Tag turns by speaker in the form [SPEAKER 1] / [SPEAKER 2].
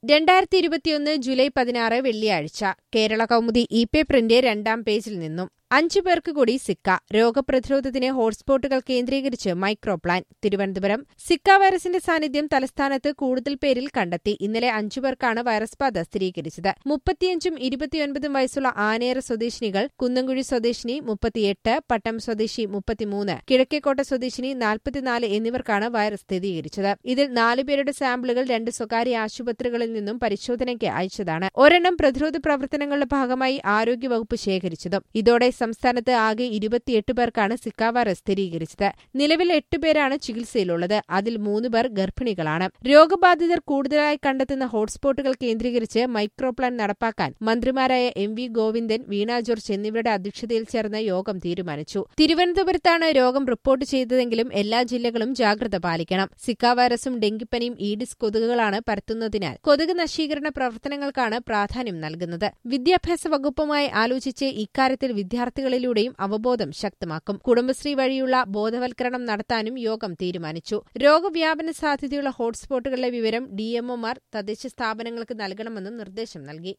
[SPEAKER 1] രണ്ടായിരത്തി ഇരുപത്തിയൊന്ന് ജൂലൈ പതിനാറ് വെള്ളിയാഴ്ച കേരള കൗമുദി ഇ പേപ്പറിന്റെ രണ്ടാം പേജിൽ നിന്നും അഞ്ചു പേർക്ക് കൂടി സിക്ക രോഗപ്രതിരോധത്തിന് ഹോട്ട്സ്പോട്ടുകൾ കേന്ദ്രീകരിച്ച് മൈക്രോ പ്ലാൻ തിരുവനന്തപുരം സിക്ക വൈറസിന്റെ സാന്നിധ്യം തലസ്ഥാനത്ത് കൂടുതൽ പേരിൽ കണ്ടെത്തി ഇന്നലെ അഞ്ചു പേർക്കാണ് വൈറസ് ബാധ സ്ഥിരീകരിച്ചത് മുപ്പത്തിയഞ്ചും ഇരുപത്തിയൊൻപതും വയസ്സുള്ള ആനേറ സ്വദേശിനികൾ കുന്നംകുഴി സ്വദേശിനി മുപ്പത്തിയെട്ട് പട്ടം സ്വദേശി മുപ്പത്തിമൂന്ന് കിഴക്കേക്കോട്ട സ്വദേശിനി നാൽപ്പത്തിനാല് എന്നിവർക്കാണ് വൈറസ് സ്ഥിരീകരിച്ചത് ഇതിൽ നാലുപേരുടെ സാമ്പിളുകൾ രണ്ട് സ്വകാര്യ ആശുപത്രികളിൽ നിന്നും പരിശോധനയ്ക്ക് അയച്ചതാണ് ഒരെണ്ണം പ്രതിരോധ പ്രവർത്തനങ്ങളുടെ ഭാഗമായി ആരോഗ്യവകുപ്പ് ശേഖരിച്ചതും ഇതോടെ സംസ്ഥാനത്ത് ആകെ ഇരുപത്തിയെട്ട് പേർക്കാണ് സിക്ക വൈറസ് സ്ഥിരീകരിച്ചത് നിലവിൽ എട്ടുപേരാണ് ചികിത്സയിലുള്ളത് അതിൽ മൂന്ന് പേർ ഗർഭിണികളാണ് രോഗബാധിതർ കൂടുതലായി കണ്ടെത്തുന്ന ഹോട്ട്സ്പോട്ടുകൾ കേന്ദ്രീകരിച്ച് മൈക്രോ പ്ലാൻ നടപ്പാക്കാൻ മന്ത്രിമാരായ M V Govindan Veena George എന്നിവരുടെ അധ്യക്ഷതയിൽ ചേർന്ന യോഗം തീരുമാനിച്ചു തിരുവനന്തപുരത്താണ് രോഗം റിപ്പോർട്ട് ചെയ്തതെങ്കിലും എല്ലാ ജില്ലകളും ജാഗ്രത പാലിക്കണം സിക്ക വൈറസും ഡെങ്കിപ്പനിയും ഈഡിസ് കൊതുകുകളാണ് പരത്തുന്നതിനാൽ കൊതുക് നശീകരണ പ്രവർത്തനങ്ങൾക്കാണ് പ്രാധാന്യം നൽകുന്നത് വിദ്യാഭ്യാസ വകുപ്പുമായി ആലോചിച്ച് ഇക്കാര്യത്തിൽ വിദ്യാർത്ഥികളിലൂടെയും അവബോധം ശക്തമാക്കും കുടുംബശ്രീ വഴിയുള്ള ബോധവൽക്കരണം നടത്താനും യോഗം തീരുമാനിച്ചു രോഗവ്യാപന സാധ്യതയുള്ള ഹോട്ട്സ്പോട്ടുകളിലെ വിവരം ഡിഎംഒമാർ തദ്ദേശ സ്ഥാപനങ്ങൾക്ക് നൽകണമെന്നും നിർദ്ദേശം നൽകി